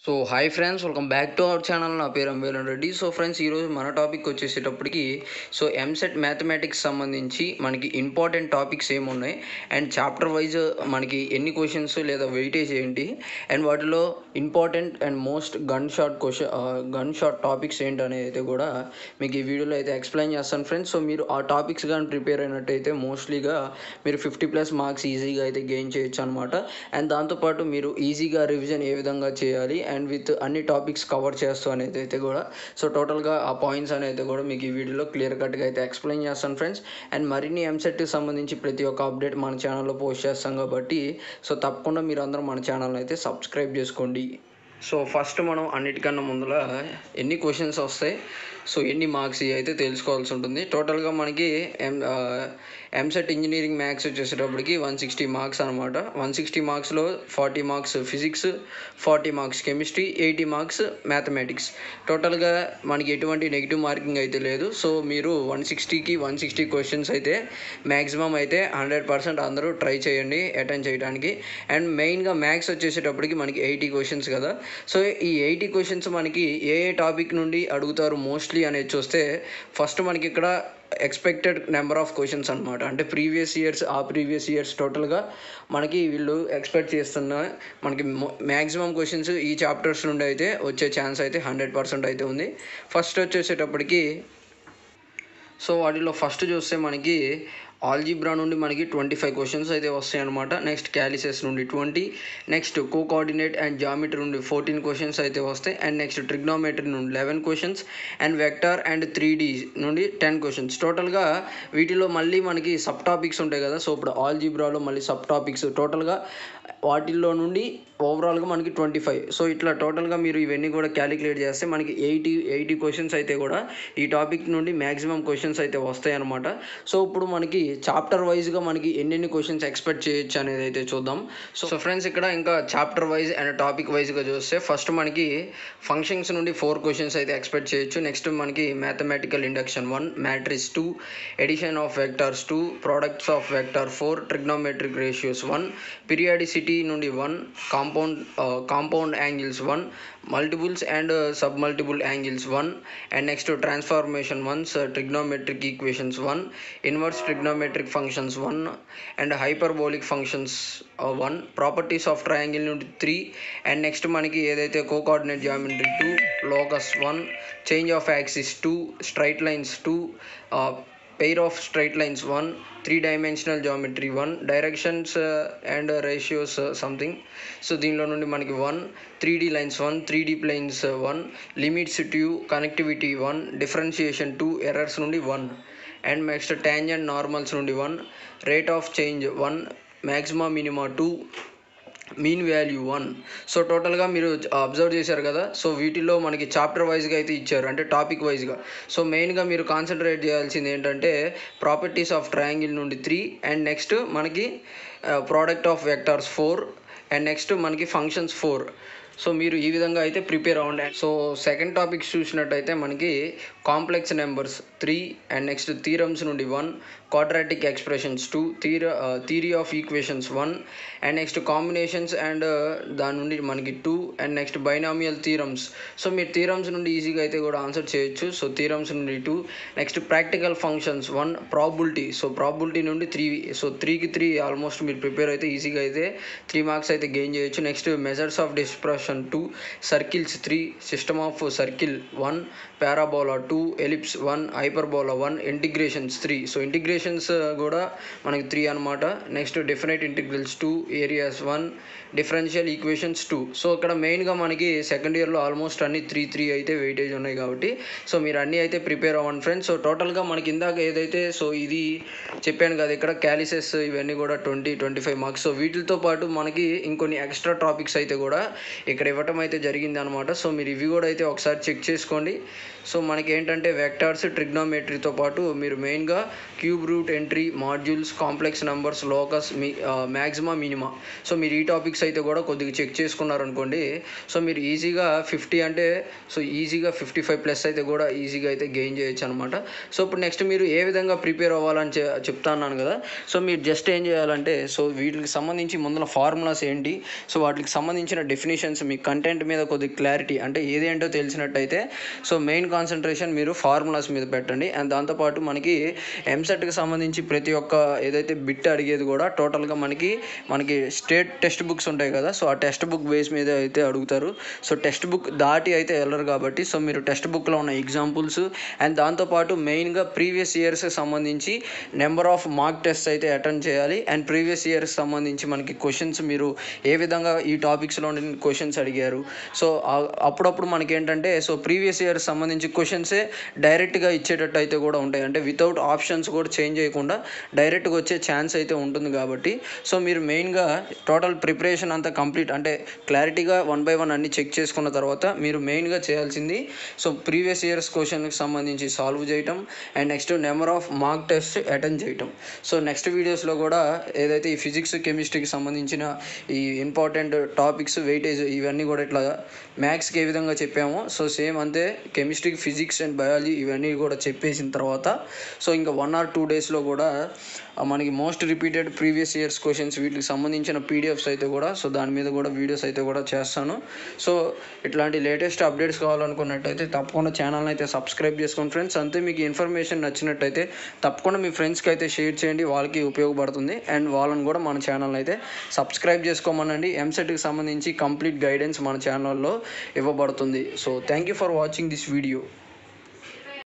so hi friends welcome back to our channel నా పేరు అంబేలన్ Reddy so friends ఈరోజు మన టాపిక్ వచ్చేసేటప్పటికి సో ఎంసెట్ మ్యాథమెటిక్స్ సంబంధించి మనకి ఇంపార్టెంట్ టాపిక్స్ ఏమున్నాయి అండ్ చాప్టర్ వైజ్ మనకి ఎన్ని క్వశ్చన్స్ లేదా వెయిటేజ్ ఏంటి అండ్ వాటిలో important and most gun shot question gun shot topics ఏంటి అనేది అయితే కూడా మీకు ఈ వీడియోలో అయితే ఎక్స్ప్లెయిన్ చేస్తాను ఫ్రెండ్స్ సో మీరు ఆ టాపిక్స్ కానీ ప్రిపేర్ అయినట్టయితే మోస్ట్లీగా మీరు ఫిఫ్టీ ప్లస్ మార్క్స్ ఈజీగా అయితే గెయిన్ చేయొచ్చు అనమాట అండ్ దాంతోపాటు మీరు ఈజీగా రివిజన్ ఏ విధంగా చేయాలి అండ్ విత్ అన్ని టాపిక్స్ కవర్ చేస్తూ అనేది అయితే కూడా సో టోటల్గా ఆ పాయింట్స్ అనేది కూడా మీకు ఈ వీడియోలో క్లియర్ కట్గా అయితే ఎక్స్ప్లెయిన్ చేస్తాను ఫ్రెండ్స్ అండ్ మరిన్ని ఎంసెట్కి సంబంధించి ప్రతి ఒక్క అప్డేట్ మన ఛానల్లో పోస్ట్ చేస్తాం కాబట్టి సో తప్పకుండా మీరు అందరూ మన ఛానల్ అయితే సబ్స్క్రైబ్ చేసుకోండి సో ఫస్ట్ మనం అన్నిటికన్నా ముందర ఎన్ని క్వశ్చన్స్ వస్తాయి సో ఎన్ని మార్క్స్ ఇవి అయితే తెలుసుకోవాల్సి ఉంటుంది టోటల్గా మనకి ఎం ఎంసెట్ ఇంజనీరింగ్ మ్యాథ్స్ వచ్చేసేటప్పటికి వన్ సిక్స్టీ మార్క్స్ అనమాట వన్ సిక్స్టీ మార్క్స్లో forty marks physics forty marks chemistry eighty marks mathematics టోటల్గా మనకి ఎటువంటి నెగిటివ్ మార్కింగ్ అయితే లేదు సో మీరు వన్ సిక్స్టీకి వన్ సిక్స్టీ క్వశ్చన్స్ అయితే మ్యాక్సిమం అయితే హండ్రెడ్ పర్సెంట్ అందరూ ట్రై చేయండి అటెండ్ చేయడానికి అండ్ మెయిన్గా మ్యాథ్స్ వచ్చేసేటప్పటికి మనకి ఎయిటీ క్వశ్చన్స్ కదా సో ఈ ఎయిటీ క్వశ్చన్స్ మనకి ఏ ఏ టాపిక్ నుండి అడుగుతారు మోస్ట్లీ అనేది చూస్తే ఫస్ట్ మనకి ఇక్కడ ఎక్స్పెక్టెడ్ నెంబర్ ఆఫ్ క్వశ్చన్స్ అనమాట అంటే ప్రీవియస్ ఇయర్స్ ఆ ప్రీవియస్ ఇయర్స్ టోటల్గా మనకి వీళ్ళు ఎక్స్పెక్ట్ చేస్తున్న మనకి మ్యాక్సిమం క్వశ్చన్స్ ఈ చాప్టర్స్ నుండి అయితే వచ్చే ఛాన్స్ అయితే హండ్రెడ్ పర్సెంట్ అయితే ఉంది ఫస్ట్ వచ్చేసేటప్పటికి సో వాటిలో ఫస్ట్ చూస్తే మనకి ఆల్జీబ్రా నుండి మనకి ట్వంటీ ఫైవ్ క్వశ్చన్స్ అయితే వస్తాయి అనమాట నెక్స్ట్ క్యాలిసెస్ నుండి ట్వంటీ నెక్స్ట్ కో కోఆర్డినేట్ అండ్ జామెట్రీ నుండి ఫోర్టీన్ క్వశ్చన్స్ అయితే వస్తాయి అండ్ నెక్స్ట్ ట్రిగ్నోమెట్రీ నుండి eleven questions and vector and three D నుండి టెన్ క్వశ్చన్స్ టోటల్గా వీటిలో మళ్ళీ మనకి సబ్ టాపిక్స్ ఉంటాయి కదా సో ఇప్పుడు ఆల్జీబ్రాలో మళ్ళీ సబ్ టాపిక్స్ టోటల్గా వాటిల్లో నుండి ఓవరాల్గా మనకి ట్వంటీ ఫైవ్ సో ఇట్లా టోటల్గా మీరు ఇవన్నీ కూడా క్యాలిక్యులేట్ చేస్తే మనకి ఎయిటీ ఎయిటీ క్వశ్చన్స్ అయితే కూడా ఈ టాపిక్ నుండి మ్యాక్సిమం క్వశ్చన్స్ అయితే వస్తాయి అనమాట సో ఇప్పుడు మనకి చాప్టర్ వైజ్గా మనకి ఎన్నెన్ని క్వశ్చన్స్ ఎక్స్పెక్ట్ చేయొచ్చు అనేది అయితే చూద్దాం సో సో ఫ్రెండ్స్ ఇక్కడ ఇంకా చాప్టర్ వైజ్ అండ్ టాపిక్ వైజ్గా చూస్తే ఫస్ట్ మనకి ఫంక్షన్స్ నుండి ఫోర్ క్వశ్చన్స్ అయితే ఎక్స్పెక్ట్ చేయొచ్చు నెక్స్ట్ మనకి mathematical induction one matrix two addition of vectors two products of vector four trigonometric ratios one periodicity నుండి one compound compound angles one multiples and sub multiple angles one and next transformation ones trigonometric equations one inverse trigonometric functions one and hyperbolic functions one properties of triangle నుండి three and next మనకి ఏదైతే కో coordinate geometry two locus one change of axis two straight lines two pair of straight lines one three dimensional geometry one directions and ratios something so దీనిలో నుండి మనకి one three D lines one three D planes one limits two connectivity one differentiation two errors నుండి one and next tangent normals నుండి one rate of change one maxima minima two mean value one so టోటల్గా మీరు observe చేశారు కదా so వీటిలో మనకి chapter వైజ్గా అయితే ఇచ్చారు అంటే టాపిక్ వైజ్గా సో మెయిన్గా మీరు కాన్సన్ట్రేట్ చేయాల్సింది ఏంటంటే ప్రాపర్టీస్ ఆఫ్ ట్రయాంగిల్ నుండి త్రీ అండ్ నెక్స్ట్ మనకి product of vectors four and next మనకి ఫంక్షన్స్ ఫోర్ సో మీరు ఈ విధంగా అయితే ప్రిపేర్ అవ్వండి సో సెకండ్ టాపిక్స్ చూసినట్టయితే మనకి complex numbers three and next theorems నుండి వన్ క్వాడ్రాటిక్ ఎక్స్ప్రెషన్స్ టూ థీర theory of equations one and next combinations and దాని నుండి మనకి two and next binomial theorems so మీరు థీరమ్స్ నుండి ఈజీగా అయితే కూడా ఆన్సర్ చేయొచ్చు సో థీరమ్స్ నుండి two next practical functions one probability so probability నుండి త్రీ సో త్రీకి త్రీ ఆల్మోస్ట్ మీరు ప్రిపేర్ అయితే ఈజీగా అయితే త్రీ మార్క్స్ అయితే గెయిన్ చేయొచ్చు next measures of dispersion two circles three system of circle one parabola two ellipse one hyperbola one integrations three so integrations కూడా మనకి త్రీ అనమాట next different integrals two areas one differential equations two so ఇక్కడ మెయిన్గా మనకి second ఇయర్లో almost అన్ని three three అయితే వెయిటేజ్ ఉన్నాయి కాబట్టి సో మీరు అన్నీ అయితే ప్రిపేర్ అవ్వండి ఫ్రెండ్స్ సో టోటల్గా మనకి ఇందాక ఏదైతే సో ఇది చెప్పాను కదా ఇక్కడ క్యాలిసెస్ ఇవన్నీ కూడా twenty twenty five marks so వీటితో పాటు మనకి ఇంకొన్ని ఎక్స్ట్రా టాపిక్స్ అయితే కూడా ఇక్కడ ఇవ్వటం అయితే జరిగింది అనమాట సో మీరు ఇవి కూడా అయితే ఒకసారి చెక్ చేసుకోండి సో మనకి ఏంటంటే వెక్టార్స్ ట్రిగ్నోమెట్రీతో పాటు మీరు మెయిన్గా cube root entry modules complex numbers locus మీ మ్యాక్సిమా మినిమా సో మీరు ఈ టాపిక్స్ అయితే కూడా కొద్దిగా చెక్ చేసుకున్నారనుకోండి సో మీరు ఈజీగా ఫిఫ్టీ అంటే సో ఈజీగా ఫిఫ్టీ ఫైవ్ ప్లస్ అయితే కూడా ఈజీగా అయితే గెయిన్ చేయొచ్చు అనమాట సో ఇప్పుడు నెక్స్ట్ మీరు ఏ విధంగా ప్రిపేర్ అవ్వాలని చె చెప్తా అన్నాను కదా సో మీరు జస్ట్ ఏం చేయాలంటే సో వీటికి సంబంధించి ముందుల ఫార్ములాస్ ఏంటి సో వాటికి సంబంధించిన డెఫినేషన్స్ మీ కంటెంట్ మీద కొద్దిగా క్లారిటీ అంటే ఏదేంటో తెలిసినట్టయితే సో మెయిన్ కాన్సన్ట్రేషన్ మీరు ఫార్ములాస్ మీద పెట్టండి అండ్ దాంతోపాటు మనకి ఎంసెట్కి సంబంధించి ప్రతి ఒక్క ఏదైతే బిట్ అడిగేది కూడా టోటల్గా మనకి మనకి స్టేట్ టెక్స్ట్ బుక్స్ ఉంటాయి కదా సో ఆ టెక్స్ట్ బుక్ బేస్ మీద అయితే అడుగుతారు సో టెక్స్ట్ బుక్ దాటి అయితే వెళ్ళరు కాబట్టి సో మీరు టెక్స్ట్ బుక్లో ఉన్న ఎగ్జాంపుల్స్ అండ్ దాంతోపాటు మెయిన్గా ప్రీవియస్ ఇయర్స్కి సంబంధించి నెంబర్ ఆఫ్ మార్క్ టెస్ట్ అయితే అటెండ్ చేయాలి అండ్ ప్రీవియస్ ఇయర్స్ సంబంధించి మనకి క్వశ్చన్స్ మీరు ఏ విధంగా ఈ టాపిక్స్లో క్వశ్చన్స్ అడిగారు సో ఆ- అప్పుడప్పుడు మనకి ఏంటంటే సో ప్రీవియస్ ఇయర్ సంబంధించి క్వశ్చన్సే డైరెక్ట్గా ఇచ్చేటట్టు అయితే కూడా ఉంటాయి అంటే వితౌట్ ఆప్షన్స్ కూడా చేంజ్ చేయకుండా డైరెక్ట్గా వచ్చే ఛాన్స్ అయితే ఉంటుంది కాబట్టి సో మీరు మెయిన్గా టోటల్ ప్రిపరేషన్ అంతా కంప్లీట్ అంటే క్లారిటీగా వన్ బై వన్ అన్ని చెక్ చేసుకున్న తర్వాత మీరు మెయిన్గా చేయాల్సింది సో ప్రీవియస్ ఇయర్స్ క్వశ్చన్కి సంబంధించి సాల్వ్ చేయటం and next number of mark test attend చేయటం సో నెక్స్ట్ వీడియోస్లో కూడా ఏదైతే ఈ ఫిజిక్స్ కెమిస్ట్రీకి సంబంధించిన ఈ ఇంపార్టెంట్ టాపిక్స్ వెయిటేజ్ ఇవన్నీ కూడా ఇట్లా మ్యాథ్స్కి ఏ విధంగా చెప్పామో సో సేమ్ అంతే కెమిస్ట్రీకి ఫిజిక్స్ అండ్ బయాలజీ ఇవన్నీ కూడా చెప్పేసిన తర్వాత సో ఇంకా వన్ ఆర్ టూ డేస్లో కూడా ఆ, మనకి most repeated previous years questions వీటికి సంబంధించిన పీడిఎఫ్స్ అయితే కూడా సో దాని మీద కూడా వీడియోస్ అయితే కూడా చేస్తాను సో ఇట్లాంటి లేటెస్ట్ అప్డేట్స్ కావాలనుకున్నట్టయితే తప్పకుండా ఛానల్ని అయితే సబ్స్క్రైబ్ చేసుకోండి ఫ్రెండ్స్ అంతే మీకు ఇన్ఫర్మేషన్ నచ్చినట్టయితే తప్పకుండా మీ ఫ్రెండ్స్కి అయితే షేర్ చేయండి వాళ్ళకి ఉపయోగపడుతుంది అండ్ వాళ్ళని కూడా మన ఛానల్ అయితే సబ్స్క్రైబ్ చేసుకోమనండి ఎంసెట్కి సంబంధించి కంప్లీట్ గైడెన్స్ మన ఛానల్లో ఇవ్వబడుతుంది so thank you for watching this video